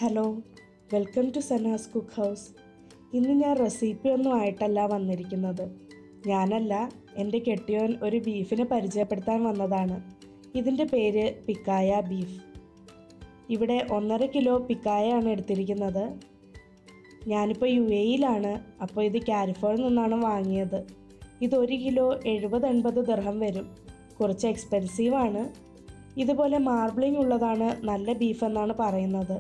hello welcome to Sana's cook house ഇന്ന് ഞാൻ recipe ഒന്നും ആയിട്ടല്ല വന്നിരിക്കുന്നത് ഞാനല്ല എൻ്റെ കെട്ടിയോൻ ഒരു ബീഫിനെ പരിചയപ്പെടുത്താൻ വന്നതാണ് ഇതിൻ്റെ പേര് പിക്കായ ബീഫ് ഇവിടെ ഒന്നര കിലോ പിക്കായയാണ് എടുത്തിരിക്കുന്നത് ഞാനിപ്പോൾ യു എയിലാണ് അപ്പോൾ ഇത് കാലിഫോണിൽ നിന്നാണ് വാങ്ങിയത് ഇത് ഒരു കിലോ എഴുപത് എൺപത് ദിർഹം വരും കുറച്ച് എക്സ്പെൻസീവ് ആണ് ഇതുപോലെ മാർബിളിംഗ് ഉള്ളതാണ് നല്ല ബീഫ് എന്നാണ് പറയുന്നത്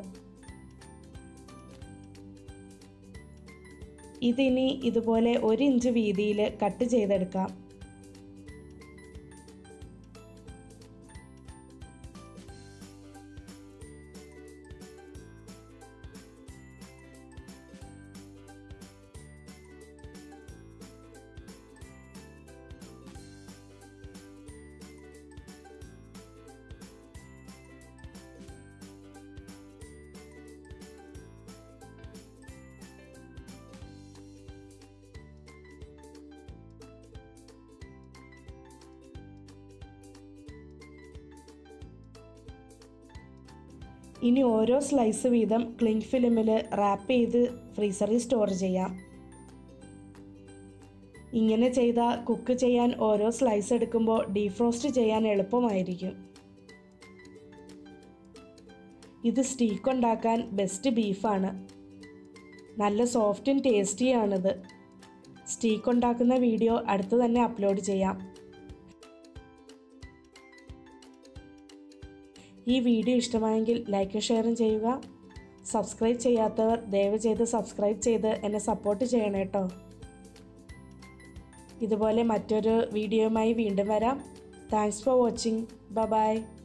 ഇതിനി ഇതുപോലെ ഒരു ഇഞ്ച് വീതിയിൽ കട്ട് ചെയ്തെടുക്കാം ഇനി ഓരോ സ്ലൈസ് വീതം ക്ലിങ് ഫിലിമിൽ റാപ്പ് ചെയ്ത് ഫ്രീസറിൽ സ്റ്റോർ ചെയ്യാം ഇങ്ങനെ ചെയ്ത കുക്ക് ചെയ്യാൻ ഓരോ സ്ലൈസ് എടുക്കുമ്പോൾ ഡീഫ്രോസ്റ്റ് ചെയ്യാൻ എളുപ്പമായിരിക്കും ഇത് സ്റ്റീക്ക് ഉണ്ടാക്കാൻ ബെസ്റ്റ് ബീഫാണ് നല്ല സോഫ്റ്റും ടേസ്റ്റിയാണിത് സ്റ്റീക്ക് ഉണ്ടാക്കുന്ന വീഡിയോ അടുത്ത് തന്നെ അപ്ലോഡ് ചെയ്യാം ഈ വീഡിയോ ഇഷ്ടമായെങ്കിൽ ലൈക്കും ഷെയറും ചെയ്യുക സബ്സ്ക്രൈബ് ചെയ്യാത്തവർ ദയവ് ചെയ്ത് സബ്സ്ക്രൈബ് ചെയ്ത് എന്നെ സപ്പോർട്ട് ചെയ്യണം കേട്ടോ ഇതുപോലെ മറ്റൊരു വീഡിയോയുമായി വീണ്ടും വരാം താങ്ക്സ് ഫോർ വാച്ചിങ് ബ ബൈ